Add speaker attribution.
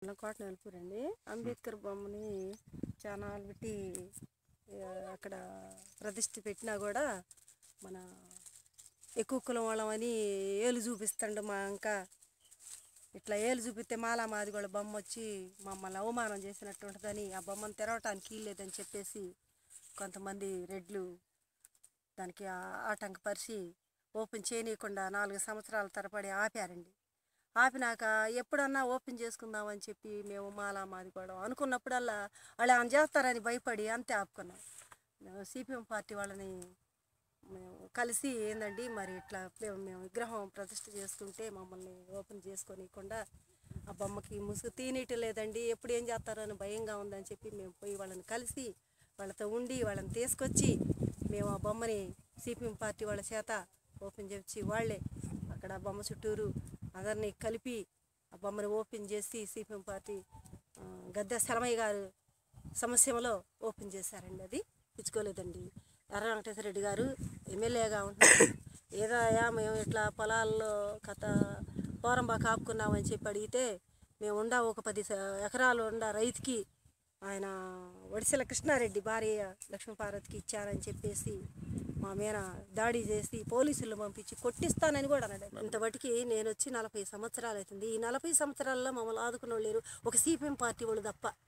Speaker 1: మన కోట నెలపూరండి అంబేద్కర్ బొమ్మని చాలా పెట్టి ఆ, అక్కడ ప్రతిష్ఠ పెట్టినా కూడా మన ఎక్కువ కులం వాళ్ళమని ఏలు చూపిస్తాండు మా ఇంకా ఇట్లా ఏలు చూపిస్తే మాలా మాది కూడా బొమ్మ వచ్చి మమ్మల్ని అవమానం చేసినట్టు ఉంటుందని ఆ బొమ్మను తెరవటానికి లేదని చెప్పేసి కొంతమంది రెడ్లు దానికి ఆ- ఆటంకపరిచి ఓపెన్ చేయనీయకుండా నాలుగు సంవత్సరాల తరబడి ఆపారండి ఆపినాక ఎప్పుడన్నా ఓపెన్ చేసుకుందామని చెప్పి మేము మాలా మాది కూడా అనుకున్నప్పుడల్లా వాళ్ళు ఏమైనా చేస్తారని భయపడి అంతే ఆపుకున్నాం మేము సిపిఎం పార్టీ వాళ్ళని మేము కలిసి ఏందండి మరి ఇట్లా మేము మేము విగ్రహం ప్రతిష్ఠ చేసుకుంటే మమ్మల్ని ఓపెన్ చేసుకోనీయకుండా ఆ బొమ్మకి ముసుగు తీయనీయటం లేదండి ఎప్పుడు ఏం చేస్తారని భయంగా ఉందని చెప్పి మేము పోయి వాళ్ళని కలిసి వాళ్ళతో ఉండి వాళ్ళని తీసుకొచ్చి మేము ఆ బొమ్మని సిపిఎం పార్టీ వాళ్ళ చేత ఓపెన్ చేసి వాళ్ళే అక్కడ ఆ బొమ్మ చుట్టూరు అందరినీ కలిపి ఆ బొమ్మని ఓపెన్ చేసి సిపిఎం పార్టీ ఆ, గద్దె శలమయ్య గారు సమస్యలో ఓపెన్ చేశారండి అది ఇచ్చుకోలేదండి ఎర్ర వెంకటేశ్వర రెడ్డి గారు ఎమ్మెల్యేగా ఉంటున్నారు ఏదో అయ్యా మేము ఇట్లా పొలాల్లో కథ పోరంబా కాపుకున్నామని చెప్పి అడిగితే మేము ఉండా ఒక పది స- ఎకరాలు ఉండ రైతుకి ఆయన వడిసెల కృష్ణారెడ్డి భార్య లక్ష్మీపార్వతికి ఇచ్చారని చెప్పేసి మా మీద దాడి చేసి పోలీసులు పంపించి కొట్టిస్తానని కూడా అన్నాడు ఇంతవరకు నేను వచ్చి నలభై సంవత్సరాలు అవుతుంది ఈ నలభై సంవత్సరాల్లో మమ్మల్ని ఆదుకున్న వాళ్ళు లేరు ఒక సిపిఎం పార్టీ వాళ్ళు తప్ప